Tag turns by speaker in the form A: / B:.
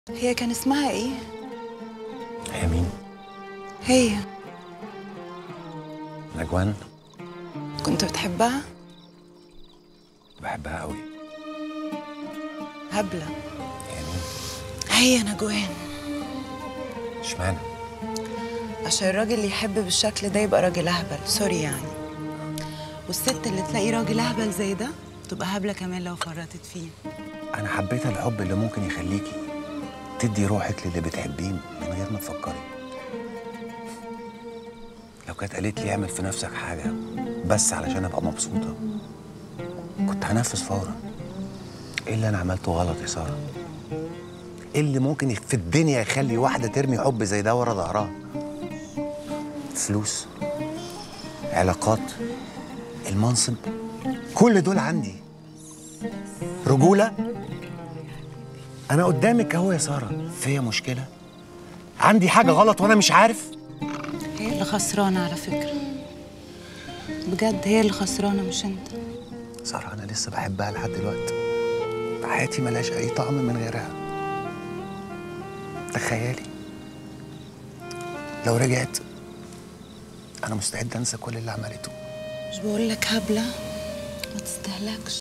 A: هي كان اسمها ايه؟
B: هي مين؟
A: هي
B: نجوان
A: كنت بتحبها؟
B: بحبها قوي
A: هبلة
B: هي مين؟
A: هي نجوان
B: اشمعنى؟
A: عشان الراجل اللي يحب بالشكل ده يبقى راجل اهبل سوري يعني والست اللي تلاقي راجل اهبل زي ده تبقى هبلة كمان لو فرطت فيه
B: انا حبيت الحب اللي ممكن يخليكي تدي روحك للي بتحبيه من غير ما تفكري لو كانت قالت لي اعمل في نفسك حاجه بس علشان ابقى مبسوطه كنت هنفذ فورا ايه اللي انا عملته غلط يا ساره ايه اللي ممكن في الدنيا يخلي واحده ترمي حب زي ده ورا ظهرها فلوس علاقات المنصب كل دول عندي رجوله انا قدامك اهو يا ساره فيا مشكله عندي حاجه غلط وانا مش عارف
A: هي اللي خسرانة على فكرة بجد هي اللي خسرانة مش انت
B: ساره انا لسه بحبها لحد دلوقتي حياتي ملهاش اي طعم من غيرها تخيلي لو رجعت انا مستعد انسى كل اللي عملته
A: مش بقول لك هبلة ما تستهلكش